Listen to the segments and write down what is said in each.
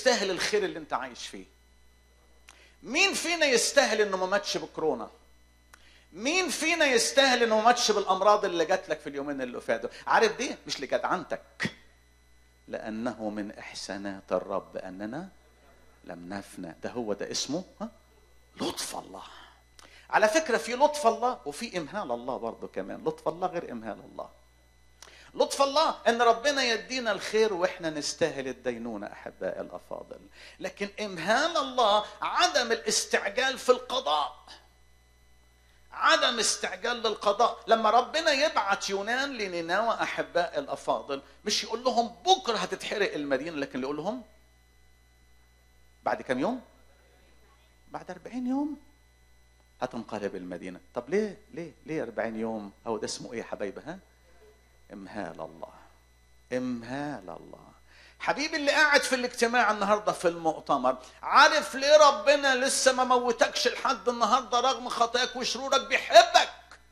يستاهل الخير اللي انت عايش فيه مين فينا يستاهل انه ما ماتش بكورونا مين فينا يستاهل انه ما ماتش بالامراض اللي جات لك في اليومين اللي فاتوا عارف دي مش لجدعنتك لانه من احسانات الرب اننا لم نفنى ده هو ده اسمه ها؟ لطف الله على فكره في لطف الله وفي امهال الله برضه كمان لطف الله غير امهال الله لطف الله ان ربنا يدينا الخير واحنا نستاهل الدينونه احبائي الافاضل لكن امهال الله عدم الاستعجال في القضاء عدم استعجال للقضاء لما ربنا يبعت يونان لنينوى احباء الافاضل مش يقول لهم بكره هتتحرق المدينه لكن يقول لهم بعد كم يوم بعد 40 يوم هتنقلب المدينه طب ليه ليه ليه 40 يوم هو ده اسمه ايه يا حبايبي ها امهال الله امهال الله حبيبي اللي قاعد في الاجتماع النهارده في المؤتمر عارف ليه ربنا لسه ما موتكش لحد النهارده رغم خطاياك وشرورك بيحبك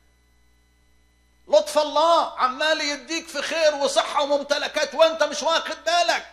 لطف الله عمال يديك في خير وصحه وممتلكات وانت مش واخد بالك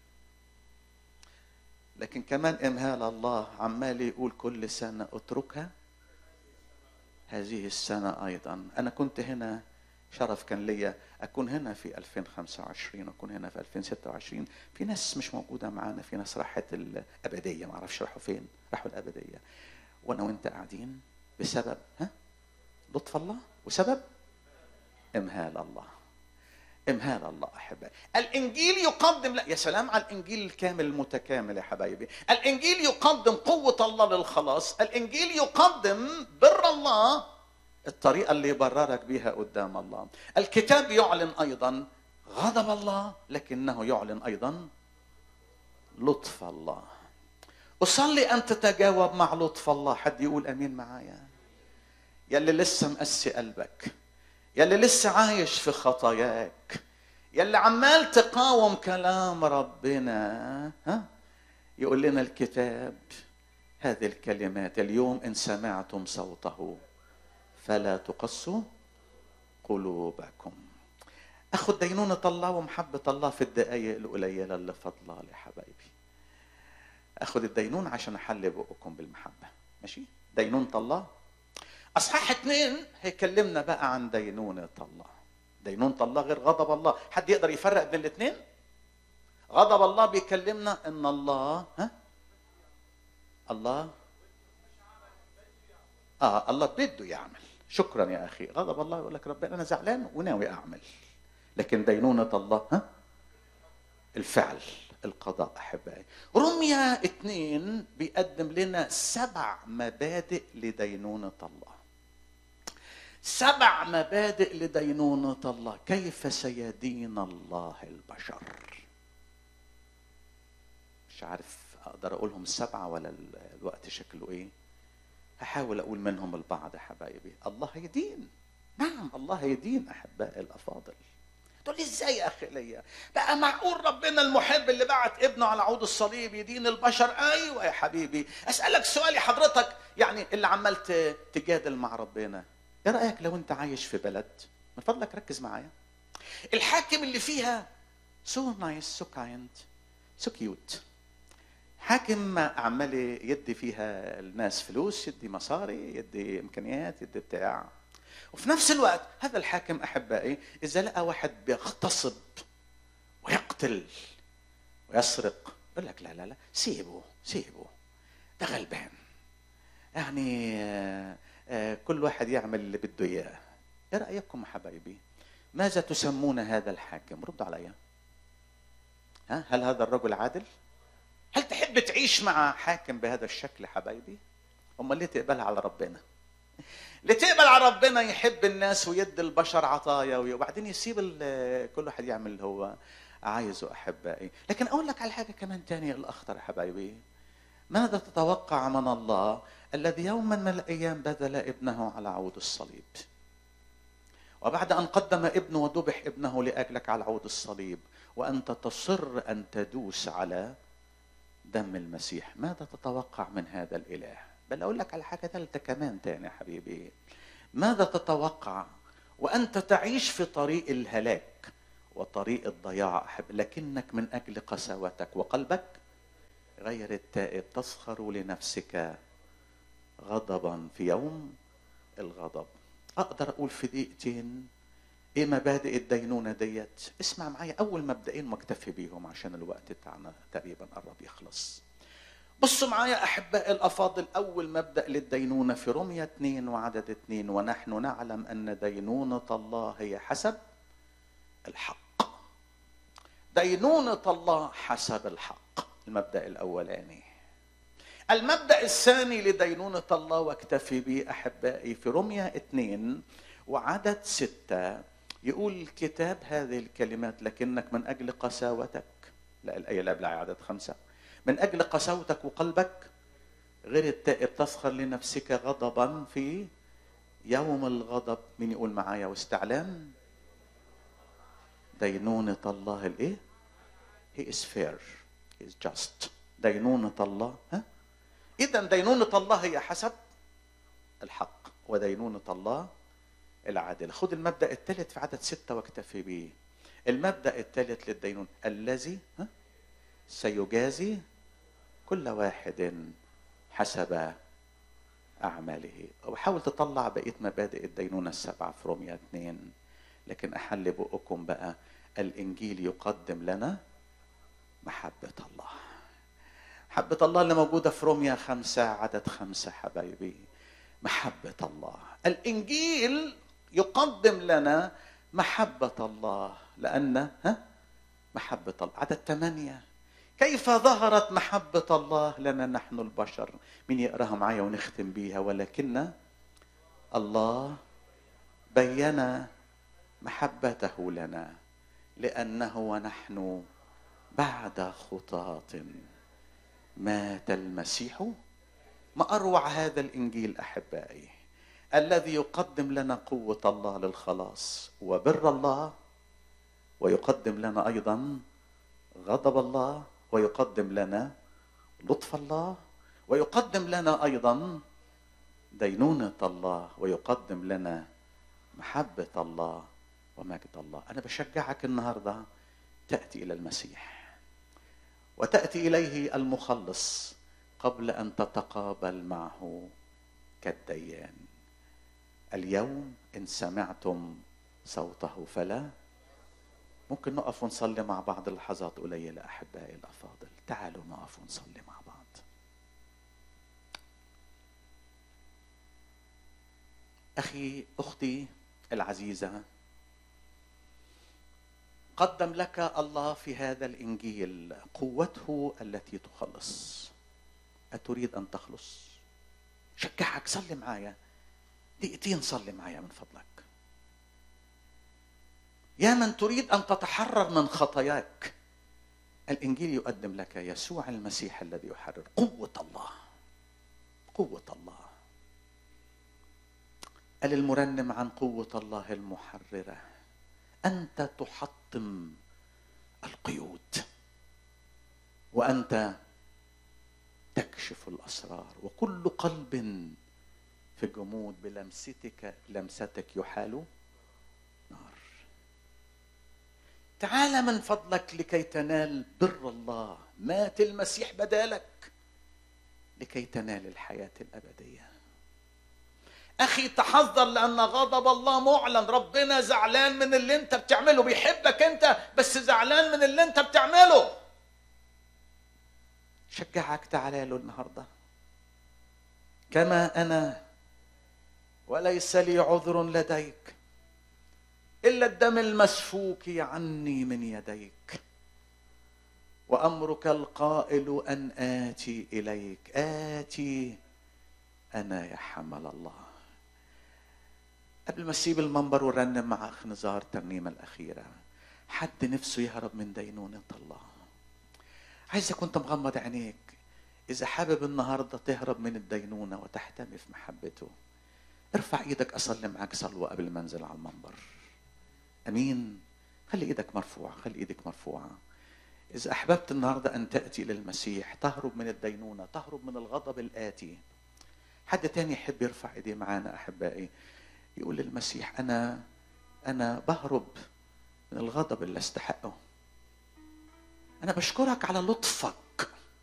لكن كمان امهال الله عمال يقول كل سنه اتركها هذه السنه ايضا انا كنت هنا شرف كان ليا اكون هنا في 2025 واكون هنا في 2026 في ناس مش موجوده معانا في ناس راحت الابديه ما اعرفش راحوا فين راحوا الابديه وانا وانت قاعدين بسبب ها لطف الله وسبب امهال الله امهال الله احبائي الانجيل يقدم لا يا سلام على الانجيل الكامل المتكامل يا حبايبي الانجيل يقدم قوه الله للخلاص الانجيل يقدم بر الله الطريقه اللي يبررك بها قدام الله الكتاب يعلن ايضا غضب الله لكنه يعلن ايضا لطف الله اصلي ان تتجاوب مع لطف الله حد يقول امين معايا يلي لسه مقسي قلبك يلي لسه عايش في خطاياك يلي عمال تقاوم كلام ربنا ها يقول لنا الكتاب هذه الكلمات اليوم ان سمعتم صوته فلا تقسوا قلوبكم اخذ دينونة الله ومحبة الله في الدقايق القليلة اللي فاضلة لي حبايبي اخذ الدينون عشان احل بقكم بالمحبة ماشي دينونة الله اصحاح اثنين هيكلمنا بقى عن دينونة الله دينونة الله غير غضب الله حد يقدر يفرق بين الاثنين غضب الله بيكلمنا ان الله ها الله اه الله بده يعمل شكرا يا اخي غضب الله يقول لك ربنا انا زعلان وناوي اعمل لكن دينونة الله ها الفعل القضاء احبائي رمية اثنين بيقدم لنا سبع مبادئ لدينونة الله سبع مبادئ لدينونة الله كيف سيدين الله البشر مش عارف اقدر اقولهم السبعة ولا الوقت شكله ايه هحاول اقول منهم البعض يا حبايبي الله هيدين نعم الله هيدين احبائي الافاضل تقول لي ازاي يا اخي ليا بقى معقول ربنا المحب اللي بعت ابنه على عود الصليب يدين البشر ايوه يا حبيبي اسالك سؤال يا حضرتك يعني اللي عمال تجادل مع ربنا ايه رايك لو انت عايش في بلد من فضلك ركز معايا الحاكم اللي فيها سو نايس سو كايند سو كيوت حاكم عمال يدي فيها الناس فلوس يدي مصاري يدي امكانيات يدي بتاع وفي نفس الوقت هذا الحاكم احبائي اذا لقى واحد بيغتصب ويقتل ويسرق يقول لك لا لا لا سيبه سيبه ده غلبان يعني آه آه كل واحد يعمل اللي بده اياه ايه رايكم حبايبي ماذا تسمون هذا الحاكم ردوا عليا ها هل هذا الرجل عادل هل تحب تعيش مع حاكم بهذا الشكل حبايبي امال ليه تقبلها على ربنا اللي تقبل على ربنا يحب الناس ويدي البشر عطايا وبعدين يسيب كل واحد يعمل اللي هو عايزه احبائي لكن اقول لك على حاجه كمان تانية الاخطر يا حبايبي ماذا تتوقع من الله الذي يوما من الايام بذل ابنه على عود الصليب وبعد ان قدم ابنه وذبح ابنه لاجلك على عود الصليب وانت تصر ان تدوس على دم المسيح ماذا تتوقع من هذا الاله بل اقول لك على حاجه ثالثه كمان تاني يا حبيبي ماذا تتوقع وانت تعيش في طريق الهلاك وطريق الضياع أحب لكنك من اجل قساوتك وقلبك غير التائب تسخر لنفسك غضبا في يوم الغضب اقدر اقول في دقيقتين ايه مبادئ الدينونه ديت اسمع معايا اول مبدئين مكتفي بيهم عشان الوقت بتاعنا تقريبا قرب يخلص بصوا معايا احبائي الافاضل اول مبدا للدينونه في رميه اثنين وعدد اثنين ونحن نعلم ان دينونه الله هي حسب الحق دينونه الله حسب الحق المبدا الاولاني المبدا الثاني لدينونه الله واكتفي به احبائي في رميه اثنين وعدد سته يقول الكتاب هذه الكلمات لكنك من اجل قساوتك لا الايه اللي قبلها عدد خمسه من اجل قساوتك وقلبك غير التائب تسخر لنفسك غضبا في يوم الغضب مين يقول معايا واستعلام دينونة الله الايه؟ He is fair. He is just. دينونة الله ها؟ إذا دينونة الله هي حسب الحق ودينونة الله العادلة خذ المبدأ الثالث في عدد ستة واكتفي به المبدأ الثالث للدينون الذي ها؟ سيجازي كل واحد حسب أعماله وحاول تطلع بقية مبادئ الدينونة السبعة في روميا اثنين لكن أحل بقكم بقى الإنجيل يقدم لنا محبة الله محبة الله اللي موجودة في روميا خمسة عدد خمسة حبايبي محبة الله الإنجيل يقدم لنا محبة الله لأن ها محبة الله عدد ثمانية كيف ظهرت محبة الله لنا نحن البشر مين يقراها معايا ونختم بيها ولكن الله بين محبته لنا لأنه ونحن بعد خطاة مات المسيح ما أروع هذا الإنجيل أحبائي الذي يقدم لنا قوة الله للخلاص وبر الله ويقدم لنا أيضا غضب الله ويقدم لنا لطف الله ويقدم لنا ايضا دينونه الله ويقدم لنا محبه الله ومجد الله انا بشجعك النهارده تاتي الى المسيح وتاتي اليه المخلص قبل ان تتقابل معه كالديان اليوم ان سمعتم صوته فلا ممكن نقف ونصلي مع بعض لحظات قليلة أحبائي الأفاضل تعالوا نقف ونصلي مع بعض أخي أختي العزيزة قدم لك الله في هذا الإنجيل قوته التي تخلص أتريد أن تخلص شجعك صلي معايا دقيقتين صلي معايا من فضلك يا من تريد ان تتحرر من خطاياك الانجيل يقدم لك يسوع المسيح الذي يحرر قوه الله قوه الله قال المرنم عن قوه الله المحرره انت تحطم القيود وانت تكشف الاسرار وكل قلب في الجمود بلمستك لمستك يحال نار تعال من فضلك لكي تنال بر الله مات المسيح بدالك لكي تنال الحياة الأبدية أخي تحذر لأن غضب الله معلن ربنا زعلان من اللي أنت بتعمله بيحبك أنت بس زعلان من اللي أنت بتعمله شجعك تعالى له النهاردة كما أنا وليس لي عذر لديك إلا الدم المسفوك عني من يديك وأمرك القائل أن آتي إليك آتي أنا يا حمل الله قبل ما اسيب المنبر ورنم مع اخ نزار الترنيمه الاخيره حد نفسه يهرب من دينونه الله عايزك وانت مغمض عينيك اذا حابب النهارده تهرب من الدينونه وتحتمي في محبته ارفع ايدك اصلي معاك صلوه قبل ما انزل على المنبر امين خلي ايدك مرفوعه خلي ايدك مرفوعه اذا احببت النهارده ان تاتي للمسيح تهرب من الدينونه تهرب من الغضب الاتي حد تاني يحب يرفع ايديه معانا احبائي يقول للمسيح انا انا بهرب من الغضب اللي استحقه انا بشكرك على لطفك